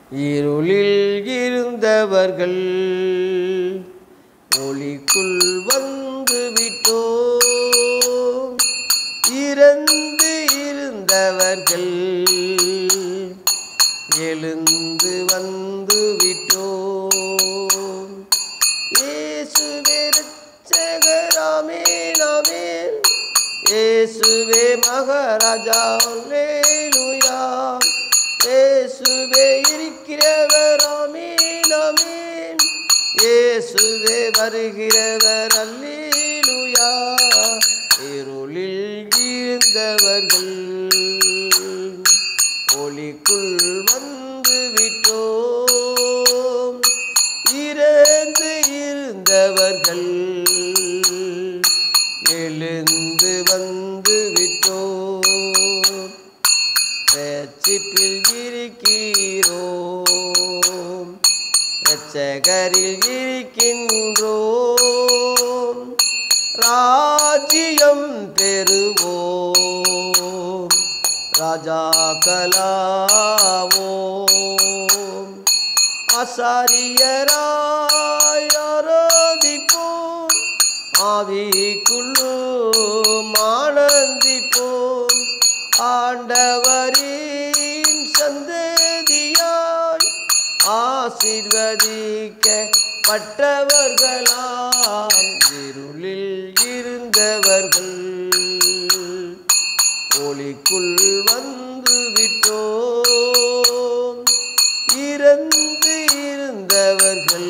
இருளில் இருந்தவர்கள் ஒளிக்குள் வந்து விட்டோம் இறந்து இருந்தவர்கள் எழுந்து வந்து விட்டோம் இயேசுவே ரட்சகராமே நாமே இயேசுவே மகாராஜா அல்லேலூயா இயேசுவே இருக்கிறவராமே நாமே இயேசுவே வருகிறவர் அல்லேலூயா இருளில் இருந்தவர்கள் ஒளிக்குள் வந்து விட்டோம் இறந்து இருந்தவர்கள் எழுந்து வந்து விட்டோம் ரட்சிப்பில் இருக்கிறோம் இரட்சகரில் இருக்கின்றோம் ராஜ்யம் பெறுவோம் ராஜாக்களாவோம் ஆசாரியராய் ஆராதிப்போம் ஆவிக்குள்ளும் ஆனந்திப்போம் ஆண்டவரின் சந்ததியாய் ஆசிர்வதிக்கப்பட்டவர்களாம் இருளில் இருந்தவர்கள் ஒளிக்குள் வந்து விட்டோம் இறந்து இருந்தவர்கள்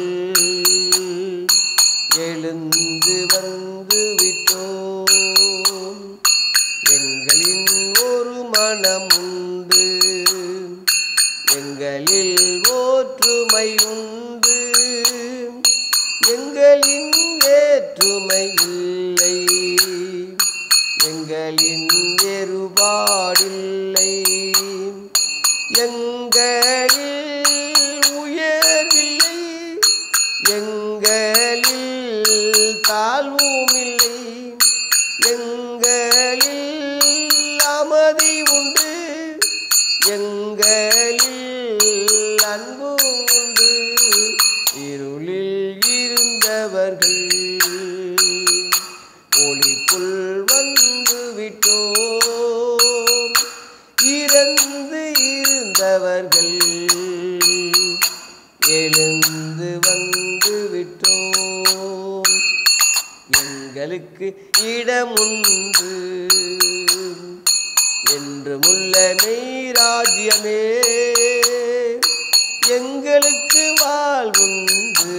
எழுந்து வந்து விட்டோம் எங்களின் ஒரு மனம் உண்டு எங்களில் ஒற்றுமை உண்டு எங்களின் வேற்றுமை இல்லை எங்களின் வேறுபாடில்லை எங்களில் உயர்வில்லை எங்களில் தாழ்வும் இல்லை எங்களில் அமைதி உண்டு எங்களில் அன்பு உண்டு இருளில் இருந்தவர்கள் ஒளிக்குள் வந்து விட்டோம் இறந்து இருந்தவர்கள் எழுந்து வந்து விட்டோம் எங்களுக்கு இடமுண்டு என்றுமுள்ள மெய்ராஜ்யமே எங்களுக்கு வாழ்வுண்டு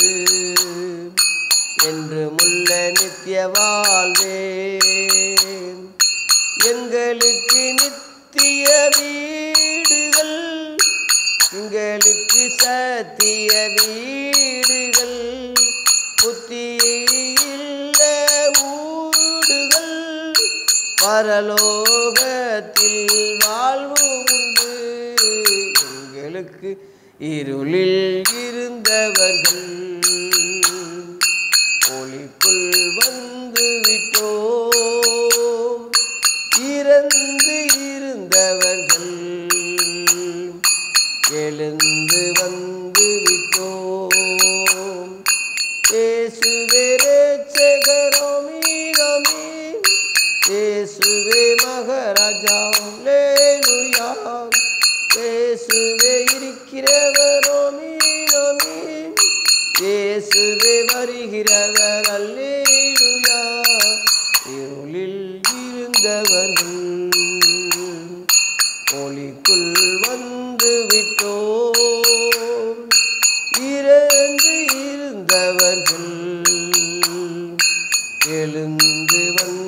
என்றுமுள்ள நித்திய வாழ்வே எங்களுக்கு நித்திய வீடுகள் எங்களுக்கு சத்திய வீடுகள் புத்தியில்ல ஊடுகள் பரலோகத்தில் வாழ்வு உண்டு எங்களுக்கு இருளில் இருந்தவர்கள் ஒளிக்குள் வந்து விட்டோம் இறந்து இருந்தவர்கள் எழுந்து வந்து விட்டோம் இயேசுவே ரட்சகரோமீனமே இயேசுவே மகாராஜா லேலுயா இயேசுவே இருக்கிறவரோமீனமே இயேசுவே வருகிறவர் அல்லேலுயா இருளில் இருந்தவர்கள் ஒளிக்குள் வந்து விட்டோம் இறந்து இருந்தவர்கள் எழுந்து வந்து